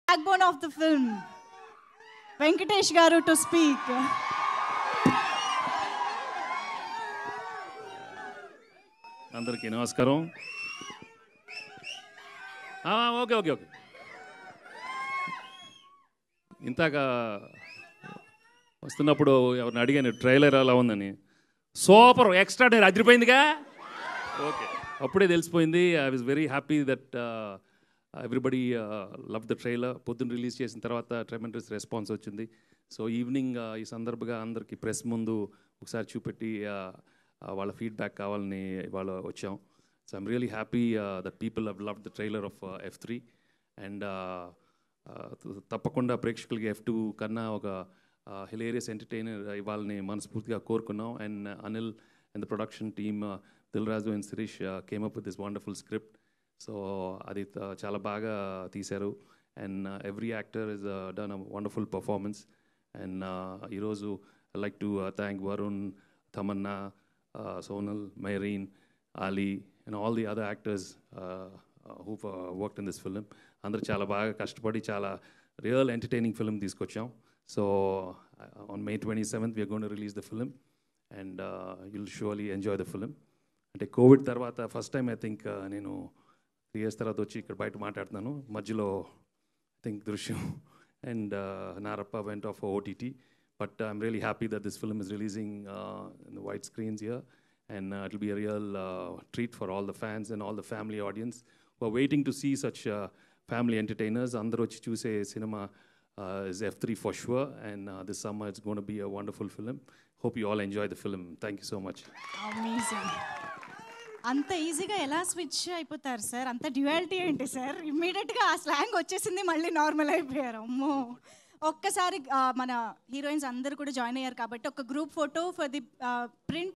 backbone of the film. Venkatesh Garu to speak. అందరికీ నమస్కారం ఆ, ఓకే ఓకే ఓకే ఇంతాక వస్తున్నప్పుడు ఎవరిని అడిగాను ట్రైలర్ ఎలా ఉందని సూపర్ ఎక్స్ట్రా డేర్ అదిరిపోయిందిగా ఓకే అప్పుడే తెలిసిపోయింది I was very happy that everybody love the trailer పొద్దున్న రిలీజ్ చేసిన తర్వాత ట్రెమెండస్ రెస్పాన్స్ వచ్చింది సో ఈవినింగ్ ఈ సందర్భంగా అందరికీ ప్రెస్ ముందు ఒకసారి చూపెట్టి uh, uh, వాళ్ళ ఫీడ్బ్యాక్ కావాలని ఇవాళ వచ్చాం so I'm really happy that people have love the trailer of F three and తప్పకుండా ప్రేక్షకులకి ఎఫ్ టూ కన్నా ఒక హిలేరియస్ ఎంటర్టైనర్ ఇవ్వాలని మనస్ఫూర్తిగా కోరుకున్నాం and Anil and the production team Dil Raju and Shirish came up with this wonderful script so అది త- చాలా బాగా తీశారు and every actor is done a wonderful performance and ఈరోజు like to thank Varun Tamannaah Sonal Mehreen Ali and all the other actors uh, uh, who've uh, worked in this film. అందరూ చాలా బాగా కష్టపడి చాలా రియల్ ఎంటర్టైనింగ్ ఫిల్మ్ తీసుకొచ్చాం so on May twenty seventh we're gonna release the film and you'll surely enjoy the film అంటే Covid తర్వాత first time I think నేను three years తర్వాత వచ్చి ఇక్కడ బయట మాట్లాడుతున్నాను మధ్యలో I think Drishyam and Narappa went of OTT but I'm really happy that this film is releasing in the white screens year and uh, it'll be a real uh, treat for all the fans and all the family audience who are waiting to see such uh, family entertainers. అందరూ వచ్చి చూసే సినిమా is F3 for sure, and uh, this summer it's going to be a wonderful film. Hope you all enjoy the film. Thank you so much. Amazing అంత ఈజీగా ఎలా switch అయిపోతారు sir అంత duality ఏంటి సార్ ఇమ్మీడియట్గా ఆ స్లాంగ్ వచ్చేసింది మళ్ళీ నార్మల్ అయిపోయారు అమ్మో ఒక్కసారి ఆ, మన హీరోయిన్స్ అందరూ కూడా జాయిన్ అయ్యారు కాబట్టి ఒక group photo for the print